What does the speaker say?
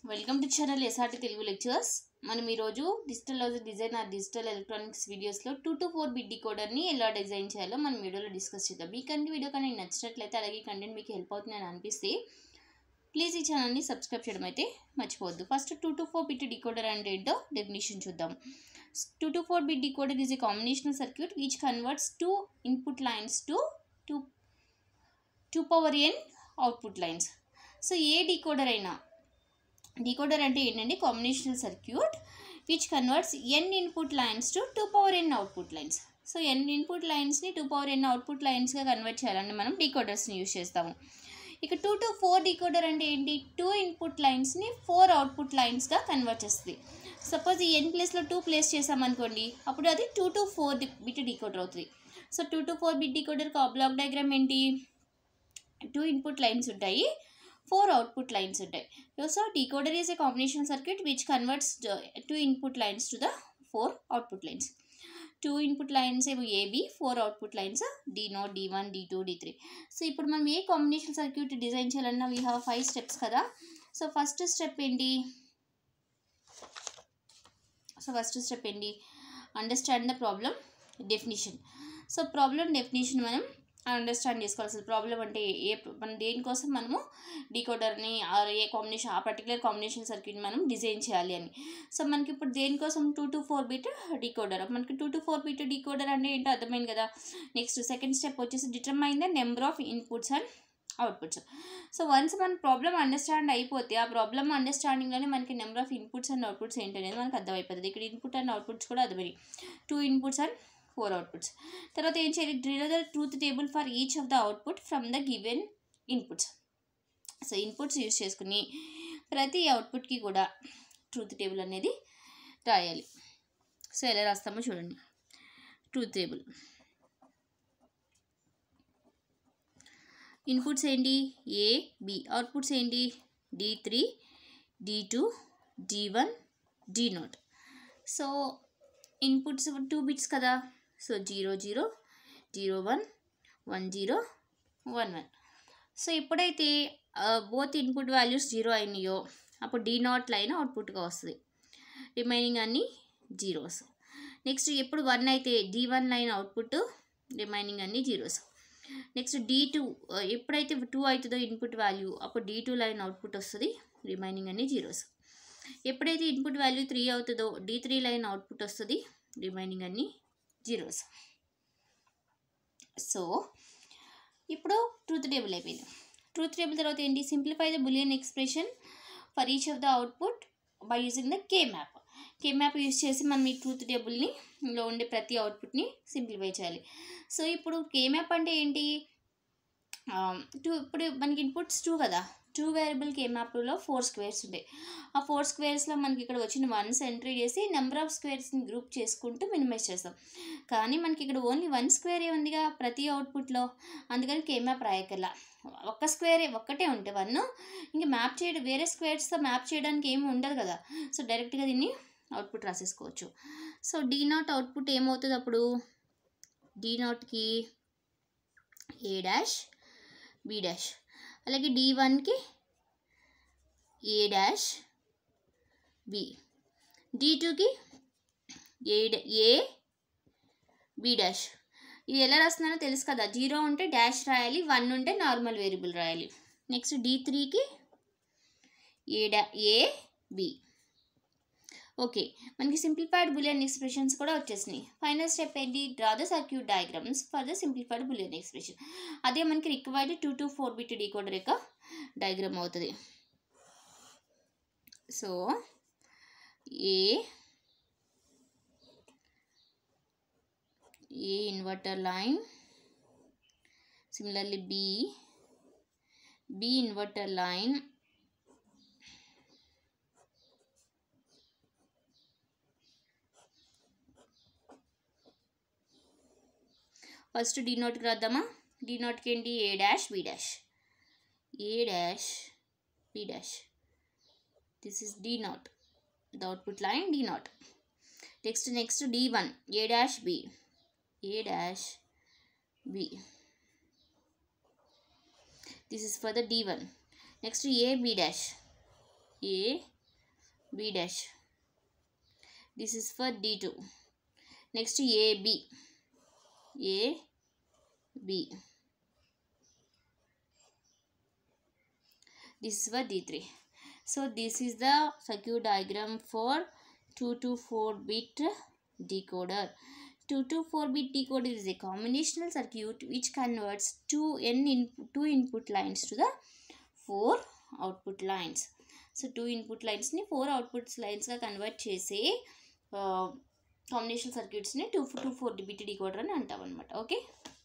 welcome to channel SRT Telugu lectures మనం ఈరోజు digital logic design or digital electronics వీడియోస్లో two to four bit డికోడర్ని ఎలా డిజైన్ చేయాలో మనం వీడియోలో డిస్కస్ చేద్దాం మీ కంటే వీడియో కానీ నచ్చినట్లయితే అలాగే కంటెంట్ మీకు హెల్ప్ అవుతుందని అనిపిస్తే ప్లీజ్ ఈ ఛానల్ని సబ్స్క్రైబ్ చేయడం అయితే మర్చిపోవద్దు first two to four bit decoder అంటే ఏంటో డెఫినేషన్ చూద్దాం two to four bit decoder is a combinational circuit which converts two input lines to two two power n output lines so a decoder అయినా decoder అంటే ఏంటంటే combinational circuit which converts n input lines to two power n output lines so n input లైన్స్ని two power n output లైన్స్గా convert చేయాలంటే మనం డీకోడర్స్ని use చేస్తాము ఇక two to four decoder అంటే ఏంటి టూ ఇన్పుట్ లైన్స్ని ఫోర్ అవుట్పుట్ లైన్స్గా కన్వర్ట్ చేస్తుంది సపోజ్ ఈ ఎన్ ప్లేస్లో టూ ప్లేస్ చేసామనుకోండి అప్పుడు అది two to four bit decoder అవుతుంది so two to four bit decoder block diagram ఏంటి టూ ఇన్పుట్ లైన్స్ ఉంటాయి ఫోర్ అవుట్పుట్ లైన్స్ ఉంటాయి so decoder is a combination circuit which converts two input lines to the four output lines two input lines ఏమో A B four output lines D note D one D two D three so ఇప్పుడు మనం a combination circuit design చేయాలన్నా we have five steps కదా so first step ఏంటి so first step ఏంటి understand the problem definition so problem definition మనం understand చేసుకోవాలి అసలు problem అంటే ఏ మనం దేనికోసం మనము డీకోడర్ని ఏ కాంబినేషన్ ఆ పర్టికులర్ కాంబినేషన్ సర్క్యూట్ మనం డిజైన్ చేయాలి అని సో మనకి ఇప్పుడు దేనికోసం two to four bit decoder మనకి two to four bit decoder అంటే ఏంటో అర్థమైంది కదా నెక్స్ట్ సెకండ్ స్టెప్ వచ్చేసి determine the number of inputs and outputs so once మన ప్రాబ్లమ్ అండర్స్టాండ్ అయిపోతే ఆ ప్రాబ్లమ్ అండర్స్టాండింగ్లోనే మనకి number of inputs and outputs ఏంటనేది మనకు అర్థమైపోతుంది ఇక్కడ ఇన్పుట్ అండ్ అవుట్పుట్స్ కూడా అర్థమైంది two inputs and four outputs తర్వాత ఏం చేయాలి drill the truth table for each of the output from the given inputs so inputs use చేసుకుని ప్రతి అవుట్పుట్కి కూడా ట్రూత్ టేబుల్ అనేది రాయాలి సో ఎలా రాస్తామో చూడండి ట్రూత్ టేబుల్ ఇన్పుట్స్ ఏంటి ఏ బి అవుట్పుట్స్ ఏంటి D three D two D one D not so inputs two bits కదా so zero zero zero one one zero one one so ఎప్పుడైతే both input values zero అయినాయో అప్పుడు D not line అవుట్పుట్గా వస్తుంది remaining అన్నీ zeros next ఎప్పుడు one అయితే D one line output remaining అన్నీ జీరోస్ నెక్స్ట్ డీ టూ ఎప్పుడైతే టూ అవుతుందో ఇన్పుట్ వాల్యూ అప్పుడు డీ టూ లైన్ అవుట్పుట్ వస్తుంది రిమైనింగ్ అన్నీ జీరోస్ ఎప్పుడైతే ఇన్పుట్ వాల్యూ త్రీ అవుతుందో డి త్రీ లైన్ అవుట్పుట్ వస్తుంది రిమైనింగ్ అన్నీ జీరోస్ సో ఇప్పుడు ట్రూత్ టేబుల్ అయిపోయింది ట్రూత్ టేబుల్ తర్వాత ఏంటి simplify the Boolean expression for each of the output by using the K map K map use చేసి మనం ఈ ట్రూత్ టేబుల్ని లో ఉండే ప్రతి అవుట్పుట్ని సింప్లిఫై చేయాలి సో ఇప్పుడు కే మ్యాప్ అంటే ఏంటి టూ ఇప్పుడు మనకి ఇన్పుట్స్ టూ కదా టూ వేరియబుల్ కే మ్యాప్లో ఫోర్ స్క్వేర్స్ ఉంటాయి ఆ ఫోర్ స్క్వేర్స్లో మనకి ఇక్కడ వచ్చిన వన్స్ ఎంట్రీ చేసి నెంబర్ ఆఫ్ స్క్వేర్స్ని గ్రూప్ చేసుకుంటూ మినిమైజ్ చేస్తాం కానీ మనకి ఇక్కడ ఓన్లీ వన్ స్క్వేరే ఉందిగా ప్రతి అవుట్పుట్లో అందుకని కే మ్యాప్ రాయకల్లా ఒక్క స్క్వేరే ఒక్కటే ఉంటే వన్ ఇంకా మ్యాప్ చేయడం వేరే స్క్వేర్స్తో మ్యాప్ చేయడానికి ఏమి ఉండదు కదా సో డైరెక్ట్గా దీన్ని అవుట్పుట్ రాసేసుకోవచ్చు సో డీ నాట్ అవుట్పుట్ ఏమవుతుంది అప్పుడు డీ నాట్కి ఏ డాష్ బి డాష్ అలాగే డి వన్కి ఏ డాష్ బి డి టూకి ఏ ఏ బి డాష్ ఇది ఎలా రాస్తున్నానో తెలుసు కదా జీరో ఉంటే డాష్ రాయాలి వన్ ఉంటే నార్మల్ వేరియబుల్ రాయాలి నెక్స్ట్ డి త్రీకి ఏ డా ఏ బి ఓకే మనకి సింప్లిఫైడ్ బులియన్ ఎక్స్ప్రెషన్స్ కూడా వచ్చేసినాయి ఫైనల్ స్టెప్ ఏంటి draw the circuit diagrams for the simplified Boolean expression అదే మనకి required two to four bit decoder యొక్క డయాగ్రామ్ అవుతుంది so A A inverter line similarly B B inverter line first D నోట్కి రాద్దామా D నోట్కి ఏంటి A dash B dash A dash B dash this is D not the output line D not next next D one A dash B A dash B this is for the D one next A B dash A b dash this is for d2 next a b a b this is for d3 so this is the circuit diagram for 2 to 4 bit decoder 2 to 4 bit decoder is a combinational circuit which converts two n in, two input lines to the four output lines so two input లైన్స్ని four outputs లైన్స్గా convert చేసి combination సర్క్యూట్స్ని two two four bit decoder అని అంటాం అనమాట okay